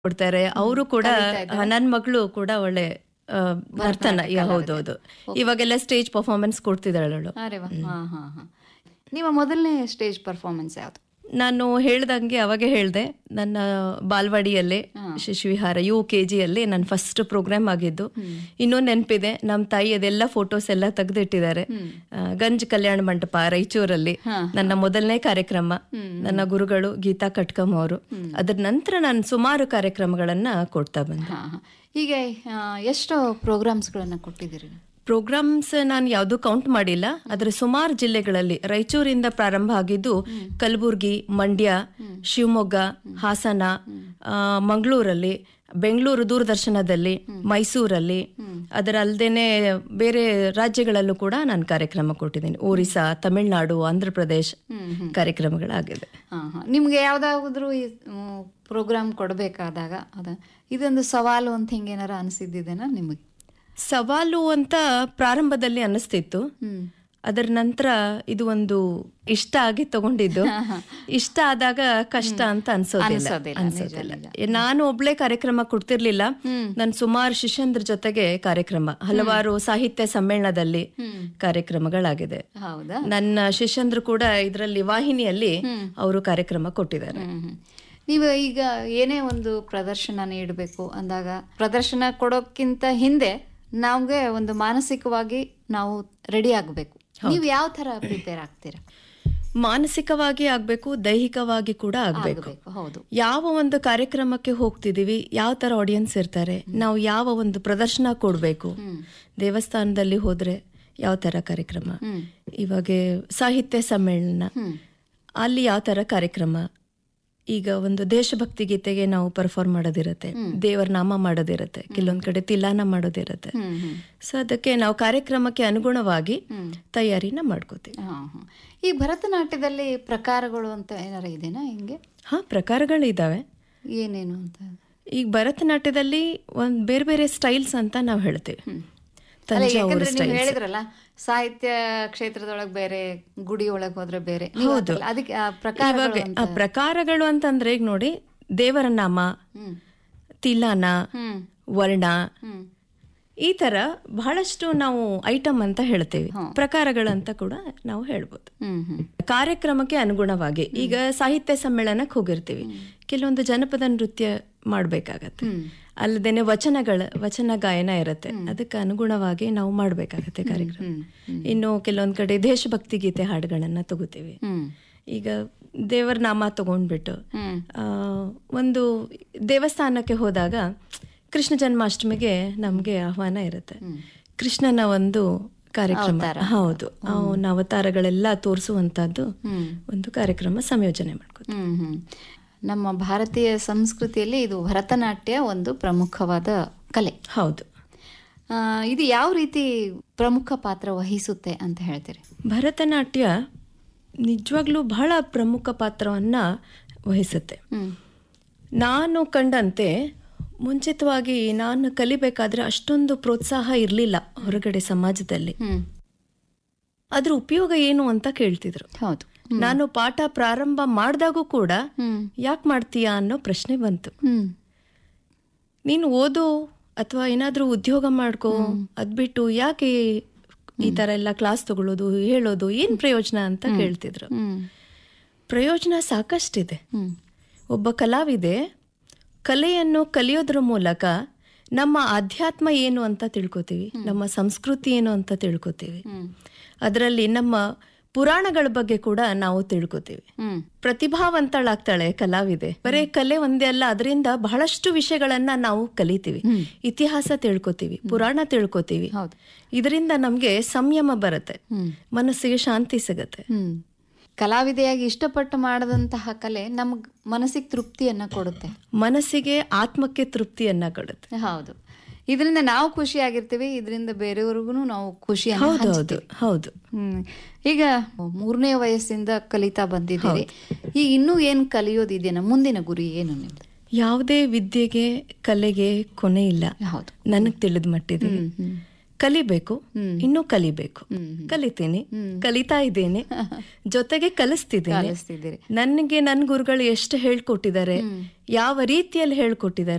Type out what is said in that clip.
ಕೊಡ್ತಾರೆ ಅವರು ಕೂಡ ನನ್ನ ಮಗಳು ಕೂಡ ಒಳ್ಳೆ ಆ, ನರ್ತನ ಯಾ, ಹೌದೌದು ಇವಾಗೆಲ್ಲ ಸ್ಟೇಜ್ ಪರ್ಫಾರ್ಮೆನ್ಸ್ ಕೊಡ್ತಿದ್ದಾಳೆ ಅವಳು ಅರೆ ವಾ ಹಾ ಹಾ ಹಾ ನಿಮ್ಮ ಮೊದಲನೇ ಸ್ಟೇಜ್ ಪರ್ಫಾರ್ಮೆನ್ಸ್ ಯಾವುದು ನಾನು ಹೇಳ್ದಂಗೆ ಅವಾಗೆ ಹೇಳ್ದೆ ನನ್ನ ಬಾಲ್ವಾಡಿಯಲ್ಲೇ ಶಿಶುವಿಹಾರ ಯು ಕೆ ಜಿಯಲ್ಲಿ ನನ್ನ ಫಸ್ಟ್ ಪ್ರೋಗ್ರಾಮ್ ಆಗಿದ್ದು ಇನ್ನೊಂದು ನೆನಪಿದೆ ನಮ್ಮ ತಾಯಿ ಅದೆಲ್ಲ ಫೋಟೋಸ್ ಎಲ್ಲ ತೆಗೆದಿಟ್ಟಿದ್ದಾರೆ ಗಂಜ್ ಕಲ್ಯಾಣ ಮಂಟಪ ರಾಯಚೂರಲ್ಲಿ ನನ್ನ ಮೊದಲನೇ ಕಾರ್ಯಕ್ರಮ ನನ್ನ ಗುರುಗಳು ಗೀತಾ ಕಟ್ಕಮ್ ಅವರು ಅದ್ರ ನಂತರ ನಾನು ಸುಮಾರು ಕಾರ್ಯಕ್ರಮಗಳನ್ನ ಕೊಡ್ತಾ ಬಂದೆ ಹಾ ಹಾ ಹೀಗೆ ಆ, ಎಷ್ಟು ಪ್ರೋಗ್ರಾಮ್ಸ್ಗಳನ್ನು ಕೊಟ್ಟಿದ್ದೀರಿ ಪ್ರೋಗ್ರಾಮ್ಸ್ ನಾನು ಯಾವುದು ಕೌಂಟ್ ಮಾಡಿಲ್ಲ ಆದರೆ ಸುಮಾರು ಜಿಲ್ಲೆಗಳಲ್ಲಿ ರಾಯಚೂರಿಂದ ಪ್ರಾರಂಭ ಆಗಿದ್ದು ಕಲಬುರ್ಗಿ ಮಂಡ್ಯ ಶಿವಮೊಗ್ಗ ಹಾಸನ ಆ, ಮಂಗಳೂರಲ್ಲಿ ಬೆಂಗಳೂರು ದೂರದರ್ಶನದಲ್ಲಿ ಮೈಸೂರಲ್ಲಿ ಅದರ ಅಲ್ಲದೇನೆ ಬೇರೆ ರಾಜ್ಯಗಳಲ್ಲೂ ಕೂಡ ನಾನು ಕಾರ್ಯಕ್ರಮ ಕೊಟ್ಟಿದ್ದೀನಿ ಒರಿಸ್ಸಾ ತಮಿಳುನಾಡು ಆಂಧ್ರ ಪ್ರದೇಶ್ ಕಾರ್ಯಕ್ರಮಗಳಾಗಿದೆ ಹಾ ಹಾ ನಿಮ್ಗೆ ಯಾವ್ದಾದ್ರು ಈ ಪ್ರೋಗ್ರಾಮ್ ಕೊಡಬೇಕಾದಾಗ ಅದ ಇದೊಂದು ಸವಾಲು ಅಂತ ಹಿಂಗೇನಾರ ಅನಿಸಿದ್ದೇನಾ ನಿಮಗೆ ಸವಾಲು ಅಂತ ಪ್ರಾರಂಭದಲ್ಲಿ ಅನ್ನಿಸ್ತಿತ್ತು ಹ್ಮ್ ಅದರ ನಂತರ ಇದು ಒಂದು ಇಷ್ಟ ಆಗಿ ತಗೊಂಡಿದ್ದು ಇಷ್ಟ ಆದಾಗ ಕಷ್ಟ ಅಂತ ಅನ್ಸೋದಿಲ್ಲ ಅನ್ಸೋದಿಲ್ಲ, ಅನ್ಸೋದಿಲ್ಲ ನಾನು ಒಬ್ಳೆ ಕಾರ್ಯಕ್ರಮ ಕೊಡ್ತಿರ್ಲಿಲ್ಲ ನಾನು ಸುಮಾರು ಶಿಷ್ಯಂದ್ರ ಜೊತೆಗೆ ಕಾರ್ಯಕ್ರಮ ಹಲವಾರು ಸಾಹಿತ್ಯ ಸಮ್ಮೇಳನದಲ್ಲಿ ಕಾರ್ಯಕ್ರಮಗಳಾಗಿದೆ ಹೌದಾ ನನ್ನ ಶಿಷ್ಯಂದ್ರು ಕೂಡ ಇದರಲ್ಲಿ ವಾಹಿನಿಯಲ್ಲಿ ಅವರು ಕಾರ್ಯಕ್ರಮ ಕೊಟ್ಟಿದ್ದಾರೆ ಹ್ಮ್ ಹ್ಮ್. ನೀವು ಈಗ ಏನೇ ಒಂದು ಪ್ರದರ್ಶನ ನೀಡಬೇಕು ಅಂದಾಗ ಪ್ರದರ್ಶನ ಕೊಡೋಕ್ಕಿಂತ ಹಿಂದೆ ನಮ್ಗೆ ಒಂದು ಮಾನಸಿಕವಾಗಿ ನಾವು ರೆಡಿ ಆಗಬೇಕು ನೀವು ಯಾವ ತರ ಪ್ರಿಪೇರ್ ಆಗ್ತೀರಾ ಮಾನಸಿಕವಾಗಿ ಆಗ್ಬೇಕು ದೈಹಿಕವಾಗಿ ಕೂಡ ಆಗ್ಬೇಕು ಆಗ್ಬೇಕು ಹೌದು ಯಾವ ಒಂದು ಕಾರ್ಯಕ್ರಮಕ್ಕೆ ಹೋಗ್ತಿದೀವಿ ಯಾವ ತರ ಆಡಿಯನ್ಸ್ ಇರ್ತಾರೆ ನಾವು ಯಾವ ಒಂದು ಪ್ರದರ್ಶನ ಕೊಡಬೇಕು ದೇವಸ್ಥಾನದಲ್ಲಿ ಹೋದ್ರೆ ಯಾವ ತರ ಕಾರ್ಯಕ್ರಮ ಇವಾಗ ಸಾಹಿತ್ಯ ಸಮ್ಮೇಳನ ಅಲ್ಲಿ ಯಾವ ತರ ಕಾರ್ಯಕ್ರಮ ಈಗ ಒಂದು ದೇಶಭಕ್ತಿ ಗೀತೆಗೆ ನಾವು ಪರ್ಫಾರ್ಮ್ ಮಾಡೋದಿರತ್ತೆ ದೇವರ ನಾಮ ಮಾಡೋದಿರತ್ತೆ ಕೆಲವೊಂದ್ ಕಡೆ ತಿಲಾನ ಮಾಡೋದಿರತ್ತೆ ಹ್ಮ್ ಹ್ಮ್ ಸೊ ಅದಕ್ಕೆ ನಾವು ಕಾರ್ಯಕ್ರಮಕ್ಕೆ ಅನುಗುಣವಾಗಿ ತಯಾರಿನ ಮಾಡ್ಕೋತೀವಿ ಹಾ ಹಾ ಈ ಭರತನಾಟ್ಯದಲ್ಲಿ ಪ್ರಕಾರಗಳು ಅಂತ ಏನಾರ ಇದೆನಾ ಹಿಂಗೆ ಹಾ ಪ್ರಕಾರಗಳಿದಾವೆ ಏನೇನು ಅಂತ ಈಗ ಭರತನಾಟ್ಯದಲ್ಲಿ ಒಂದ್ ಬೇರೆ ಬೇರೆ ಸ್ಟೈಲ್ಸ್ ಅಂತ ನಾವು ಹೇಳ್ತೀವಿ ಅಲ್ಲ, ತಂಜಾವೂರು ಯಾಕಂದ್ರೆ ನೀವು ಸ್ಟೈಲ್ಸ್ ಹೇಳಿದ್ರಲ್ಲ ಸಾಹಿತ್ಯ ಕ್ಷೇತ್ರದೊಳಗೆ ಬೇರೆ ಗುಡಿ ಒಳಗೆ ಹೋದ್ರೆ ಬೇರೆ ನೀವು ಅಂತಲ್ಲ, ಅದಕ್ಕೆ ಆ ಪ್ರಕಾರಗಳು ಇವಾಗ ಅಂತ ಆ ಪ್ರಕಾರಗಳು ಅಂತಂದ್ರೆ ಈಗ ನೋಡಿ ದೇವರ ನಾಮ ಹ್ಮ್ ತಿಲಾನ ಹ್ಮ್ ವರ್ಣ ಹ್ಮ್ ಈ ತರ ಬಹಳಷ್ಟು ನಾವು ಐಟಮ್ ಅಂತ ಹೇಳ್ತೇವೆ ಪ್ರಕಾರಗಳಂತ ಕೂಡ ನಾವು ಹೇಳ್ಬೋದು ಹ್ಮ್ ಹ್ಮ್ ಕಾರ್ಯಕ್ರಮಕ್ಕೆ ಅನುಗುಣವಾಗಿ ಈಗ ಸಾಹಿತ್ಯ ಸಮ್ಮೇಳನಕ್ಕೆ ಹೋಗಿರ್ತೀವಿ ಕೆಲವೊಂದು ಜನಪದ ನೃತ್ಯ ಮಾಡ್ಬೇಕಾಗತ್ತೆ ಅಲ್ಲದೇನೆ ವಚನಗಳ ವಚನ ಗಾಯನ ಇರುತ್ತೆ ಅದಕ್ಕೆ ಅನುಗುಣವಾಗಿ ನಾವು ಮಾಡ್ಬೇಕಾಗತ್ತೆ ಕಾರ್ಯಕ್ರಮ ಇನ್ನು ಕೆಲವೊಂದ್ ಕಡೆ ದೇಶಭಕ್ತಿ ಗೀತೆ ಹಾಡುಗಳನ್ನ ತಗೋತೀವಿ ಹ್ಮ್ ಈಗ ದೇವರ ನಾಮ ತಗೊಂಡ್ಬಿಟ್ಟು ಹ್ಮ್ ಆ, ಒಂದು ದೇವಸ್ಥಾನಕ್ಕೆ ಹೋದಾಗ ಕೃಷ್ಣ ಜನ್ಮಾಷ್ಟಮಿಗೆ ನಮ್ಗೆ ಆಹ್ವಾನ ಇರುತ್ತೆ ಕೃಷ್ಣನ ಒಂದು ಕಾರ್ಯಕ್ರಮ ಹೌದು ಅವನ ಅವತಾರಗಳೆಲ್ಲ ತೋರಿಸುವಂತದ್ದು ಒಂದು ಕಾರ್ಯಕ್ರಮ ಸಂಯೋಜನೆ ಮಾಡ್ಕೋತೀವಿ ಹ್ಮ್ ಹ್ಮ್ ನಮ್ಮ ಭಾರತೀಯ ಸಂಸ್ಕೃತಿಯಲ್ಲಿ ಇದು ಭರತನಾಟ್ಯ ಒಂದು ಪ್ರಮುಖವಾದ ಕಲೆ ಹೌದು ಆ, ಇದು ಯಾವ ರೀತಿ ಪ್ರಮುಖ ಪಾತ್ರ ವಹಿಸುತ್ತೆ ಅಂತ ಹೇಳ್ತೀರಿ ಭರತನಾಟ್ಯ ನಿಜವಾಗ್ಲೂ ಬಹಳ ಪ್ರಮುಖ ಪಾತ್ರವನ್ನ ವಹಿಸುತ್ತೆ ಹ್ಮ್ ನಾನು ಕಂಡಂತೆ ಮುಂಚಿತವಾಗಿ ನಾನು ಕಲಿಬೇಕಾದ್ರೆ ಅಷ್ಟೊಂದು ಪ್ರೋತ್ಸಾಹ ಇರಲಿಲ್ಲ ಹೊರಗಡೆ ಸಮಾಜದಲ್ಲಿ ಹ್ಮ್ ಅದ್ರ ಉಪಯೋಗ ಏನು ಅಂತ ಕೇಳ್ತಿದ್ರು ಹೌದು ನಾನು ಪಾಠ ಪ್ರಾರಂಭ ಮಾಡಿದಾಗೂ ಕೂಡ ಹ್ಮ್ ಯಾಕೆ ಮಾಡ್ತೀಯಾ ಅನ್ನೋ ಪ್ರಶ್ನೆ ಬಂತು ಹ್ಮ್ ನೀನು ಓದು ಅಥವಾ ಏನಾದ್ರೂ ಉದ್ಯೋಗ ಮಾಡ್ಕೋ ಅದ್ಬಿಟ್ಟು ಯಾಕೆ ಈ ತರ ಎಲ್ಲ ಕ್ಲಾಸ್ ತಗೊಳ್ಳೋದು ಹೇಳೋದು ಏನ್ ಪ್ರಯೋಜನ ಅಂತ ಕೇಳ್ತಿದ್ರು ಹ್ಮ್ ಪ್ರಯೋಜನ ಸಾಕಷ್ಟಿದೆ ಹ್ಮ್ ಒಬ್ಬ ಕಲಾವಿದೆ ಕಲೆಯನ್ನು ಕಲಿಯೋದ್ರ ಮೂಲಕ ನಮ್ಮ ಆಧ್ಯಾತ್ಮ ಏನು ಅಂತ ತಿಳ್ಕೊತೀವಿ ನಮ್ಮ ಸಂಸ್ಕೃತಿ ಏನು ಅಂತ ತಿಳ್ಕೊತೀವಿ ಹ್ಮ್ ಅದರಲ್ಲಿ ನಮ್ಮ ಪುರಾಣಗಳ ಬಗ್ಗೆ ಕೂಡ ನಾವು ತಿಳ್ಕೊತೀವಿ ಹ್ಮ್ ಪ್ರತಿಭಾವಂತಳಾಗ್ತಾಳೆ ಕಲಾವಿದೆ ಬರೇ ಕಲೆ ಒಂದೇ ಅಲ್ಲ ಅದರಿಂದ ಬಹಳಷ್ಟು ವಿಷಯಗಳನ್ನ ನಾವು ಕಲಿತೀವಿ ಇತಿಹಾಸ ತಿಳ್ಕೊತೀವಿ ಪುರಾಣ ತಿಳ್ಕೊತೀವಿ ಹೌದು ಇದರಿಂದ ನಮ್ಗೆ ಸಂಯಮ ಬರುತ್ತೆ ಹ್ಮ್ ಮನಸ್ಸಿಗೆ ಶಾಂತಿ ಸಿಗತ್ತೆ ಹ್ಮ್ ಕಲಾವಿದೆಯಾಗಿ ಇಷ್ಟಪಟ್ಟು ಮಾಡದಂತಹ ಕಲೆ ನಮ್ಗ್ ಮನಸ್ಸಿಗೆ ತೃಪ್ತಿಯನ್ನ ಕೊಡುತ್ತೆ ಮನಸ್ಸಿಗೆ ಆತ್ಮಕ್ಕೆ ತೃಪ್ತಿಯನ್ನ ಕೊಡುತ್ತೆ ಹೌದು ಇದರಿಂದ ನಾವು ಖುಷಿಯಾಗಿರ್ತೀವಿ ಇದರಿಂದ ಬೇರೆಯವ್ರಿಗೂ ನಾವು ಖುಷಿಯನ್ನು ಹೌದು ಹೌದು ಹಂಚ್ತೀವಿ. ಹೌದು ಹ್ಮ್ ಈಗ ಮೂರನೇ ವಯಸ್ಸಿಂದ ಕಲಿತಾ ಬಂದಿದ್ದೀರಿ ಈಗ ಇನ್ನೂ ಏನ್ ಕಲಿಯೋದಿದೆಯಾ ಮುಂದಿನ ಗುರಿ ಏನು ನಿಮ್ದು ಯಾವುದೇ ವಿದ್ಯೆಗೆ ಕಲೆಗೆ ಕೊನೆ ಇಲ್ಲ ಹೌದು ನನಗ್ ತಿಳಿದ ಮಟ್ಟಿದೆ ಕಲಿಬೇಕು ಇನ್ನೂ ಕಲಿಬೇಕು ಕಲಿತೀನಿ ಕಲಿತಾ ಇದ್ದೇನೆ ಜೊತೆಗೆ ಕಲಿಸ್ತಿದ್ದೇನೆ ಕಲಿಸ್ತಿದ್ದೀರಿ ನನಗೆ ನನ್ನ ಗುರುಗಳು ಎಷ್ಟು ಹೇಳ್ಕೊಟ್ಟಿದ್ದಾರೆ ಯಾವ ರೀತಿಯಲ್ಲಿ ಹೇಳ್ಕೊಟ್ಟಿದ್ದಾರೆ